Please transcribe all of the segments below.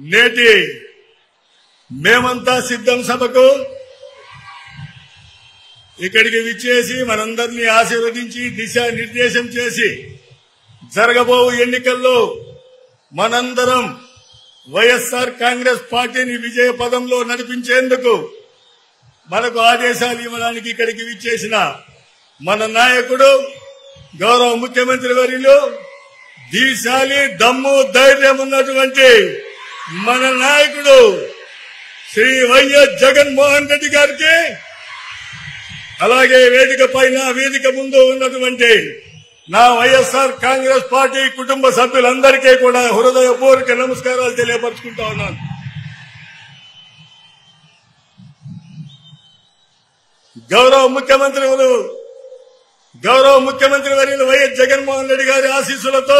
నేటి మేమంతా సిద్ధం సభకు ఇక్కడికి విచ్చేసి మనందరినీ ఆశీర్వదించి దిశానిర్దేశం చేసి జరగబో ఎన్నికల్లో మనందరం వైఎస్ఆర్ కాంగ్రెస్ పార్టీని విజయ పదంలో నడిపించేందుకు మనకు ఆదేశాలు ఇవ్వడానికి ఇక్కడికి విచ్చేసిన మన నాయకుడు గౌరవ ముఖ్యమంత్రి వర్యులు దీశాలి దమ్ము ధైర్యం ఉన్నటువంటి మన నాయకుడు శ్రీ వైఎస్ జగన్మోహన్ రెడ్డి గారికి అలాగే వేదిక పైన వేదిక ముందు ఉన్నటువంటి నా వైఎస్ఆర్ కాంగ్రెస్ పార్టీ కుటుంబ సభ్యులందరికీ కూడా హృదయపూర్వక నమస్కారాలు తెలియపరుచుకుంటా ఉన్నాను గౌరవ ముఖ్యమంత్రి గౌరవ ముఖ్యమంత్రి వర్యులు వైఎస్ జగన్మోహన్ రెడ్డి గారి ఆశీస్సులతో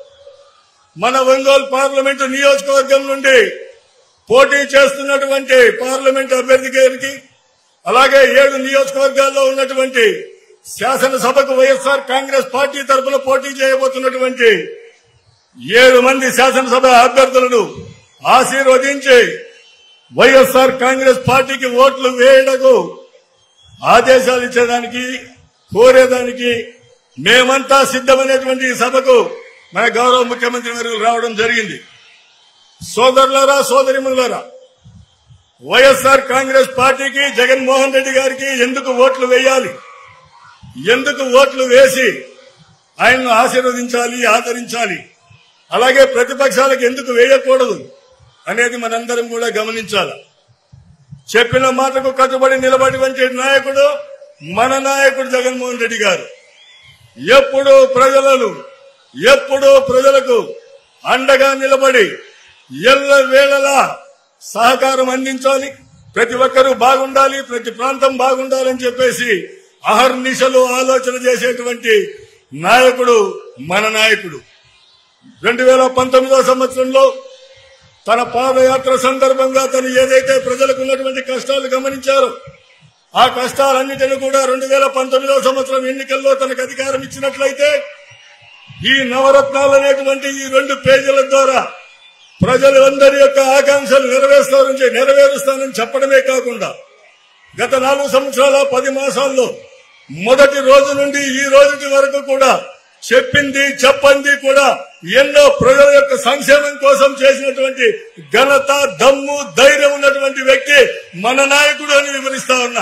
మన ఒంగోలు పార్లమెంటు నియోజకవర్గం నుండి పోటీ చేస్తున్నటువంటి పార్లమెంట్ అభ్యర్థి గారికి అలాగే ఏడు నియోజకవర్గాల్లో ఉన్నటువంటి శాసనసభకు వైఎస్ఆర్ కాంగ్రెస్ పార్టీ తరఫున పోటీ చేయబోతున్నటువంటి ఏడు మంది శాసనసభ అభ్యర్థులను ఆశీర్వదించి వైఎస్ఆర్ కాంగ్రెస్ పార్టీకి ఓట్లు వేయడకు ఆదేశాలు ఇచ్చేదానికి కోరేదానికి మేమంతా సిద్ధమైనటువంటి ఈ సభకు మన గౌరవ ముఖ్యమంత్రి వర్యులు రావడం జరిగింది సోదరులారా సోదరిమణులారా వైఎస్ఆర్ కాంగ్రెస్ పార్టీకి జగన్మోహన్ రెడ్డి గారికి ఎందుకు ఓట్లు వేయాలి ఎందుకు ఓట్లు వేసి ఆయన్ను ఆశీర్వదించాలి ఆదరించాలి అలాగే ప్రతిపక్షాలకు ఎందుకు వేయకూడదు అనేది మనందరం కూడా గమనించాలి చెప్పిన మాటకు కట్టుబడి నిలబడివంటి నాయకుడు మన నాయకుడు జగన్మోహన్ రెడ్డి గారు ఎప్పుడూ ప్రజలను ఎప్పుడూ ప్రజలకు అండగా నిలబడి ఎల్ల వేళలా సహకారం అందించాలి ప్రతి ఒక్కరూ బాగుండాలి ప్రతి ప్రాంతం బాగుండాలని చెప్పేసి అహర్నిశలు ఆలోచన చేసేటువంటి నాయకుడు మన నాయకుడు రెండు వేల పంతొమ్మిదో సంవత్సరంలో తన పాదయాత్ర సందర్భంగా తను ఏదైతే ప్రజలకు ఉన్నటువంటి కష్టాలు గమనించారో ఆ కష్టాలన్నిటిని కూడా రెండు వేల పంతొమ్మిదవ సంవత్సరం ఎన్నికల్లో తనకు అధికారం ఇచ్చినట్లయితే ఈ నవరత్నాలు అనేటువంటి ఈ రెండు పేజీల ద్వారా ప్రజలందరి యొక్క ఆకాంక్షలు నెరవేరుస్తానని నెరవేరుస్తానని చెప్పడమే కాకుండా గత నాలుగు సంవత్సరాల పది మాసాల్లో మొదటి రోజు నుండి ఈ రోజుటి వరకు కూడా చెప్పింది చెప్పంది కూడా ఎన్నో ప్రజల యొక్క సంక్షేమం కోసం చేసినటువంటి ఘనత దమ్ము ధైర్యం ఉన్నటువంటి వ్యక్తి మన నాయకుడు అని వివరిస్తా ఉన్నా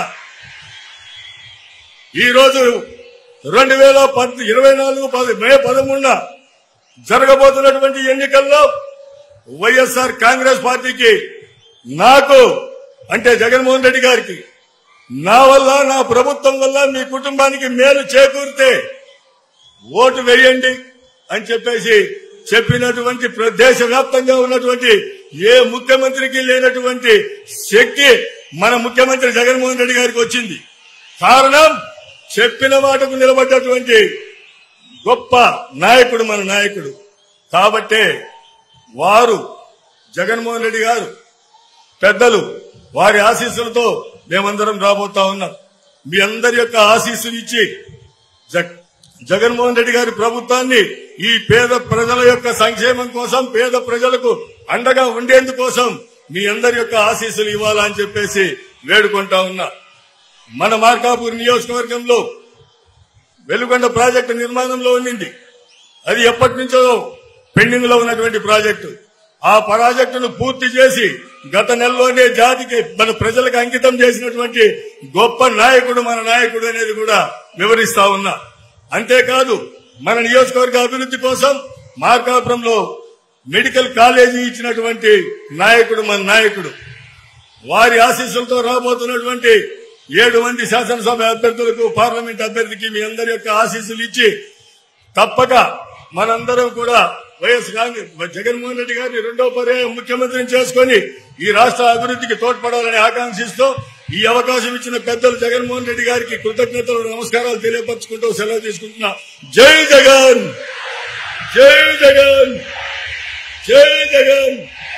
ఈ రోజు రెండు వేల ఇరవై నాలుగు పది- మే పదమూడున జరగబోతున్నటువంటి ఎన్నికల్లో వైఎస్ఆర్ కాంగ్రెస్ పార్టీకి నాకు అంటే జగన్మోహన్ రెడ్డి గారికి నా వల్ల నా ప్రభుత్వం వల్ల మీ కుటుంబానికి మేలు చేకూరితే ఓటు వేయండి అని చెప్పేసి చెప్పినటువంటి ప్ర- దేశవ్యాప్తంగా ఉన్నటువంటి ఏ ముఖ్యమంత్రికి లేనటువంటి శక్తి మన ముఖ్యమంత్రి జగన్మోహన్ రెడ్డి గారికి వచ్చింది కారణం చెప్పిన మాటకు నిలబడ్డటువంటి గొప్ప నాయకుడు మన నాయకుడు కాబట్టే వారు జగన్మోహన్ రెడ్డి గారు పెద్దలు వారి ఆశీస్సులతో మేమందరం రాబోతా ఉన్నాం మీ అందరి యొక్క ఆశీస్సులు ఇచ్చి జగ్- జగన్మోహన్ రెడ్డి గారి ప్రభుత్వాన్ని ఈ పేద ప్రజల యొక్క సంక్షేమం కోసం పేద ప్రజలకు అండగా ఉండేందుకోసం మీ అందరి యొక్క ఆశీస్సులు ఇవ్వాలని చెప్పేసి వేడుకుంటా ఉన్నా మన మార్కాపూర్ నియోజకవర్గంలో వెలుగొండ ప్రాజెక్టు నిర్మాణంలో ఉండింది అది ఎప్పటి నుంచో పెండింగ్ లో ఉన్నటువంటి ప్రాజెక్టు ఆ ప్రాజెక్టును పూర్తి చేసి గత నెలలోనే జాతికి మన ప్రజలకు అంకితం చేసినటువంటి గొప్ప నాయకుడు మన నాయకుడు అనేది కూడా వివరిస్తా ఉన్నా అంతేకాదు మన నియోజకవర్గ అభివృద్ధి కోసం మార్కాపురంలో మెడికల్ కాలేజీ ఇచ్చినటువంటి నాయకుడు మన నాయకుడు వారి ఆశీస్సులతో రాబోతున్నటువంటి ఏడు మంది శాసనసభ అభ్యర్థులకు పార్లమెంట్ అభ్యర్థికి మీ అందరి యొక్క ఆశీస్సులు ఇచ్చి తప్పక మనందరం కూడా వైఎస్ కాంగ్రెస్ జగన్మోహన్ రెడ్డి గారిని రెండో పర్యాయం ముఖ్యమంత్రిని చేసుకుని ఈ రాష్ట్ర అభివృద్ధికి తోడ్పడాలని ఆకాంక్షిస్తూ ఈ అవకాశం ఇచ్చిన పెద్దలు జగన్మోహన్ రెడ్డి గారికి కృతజ్ఞతలు నమస్కారాలు తెలియపరచుకుంటూ సెలవు తీసుకుంటున్నా జై జగన్ జై జగన్ జై జగన్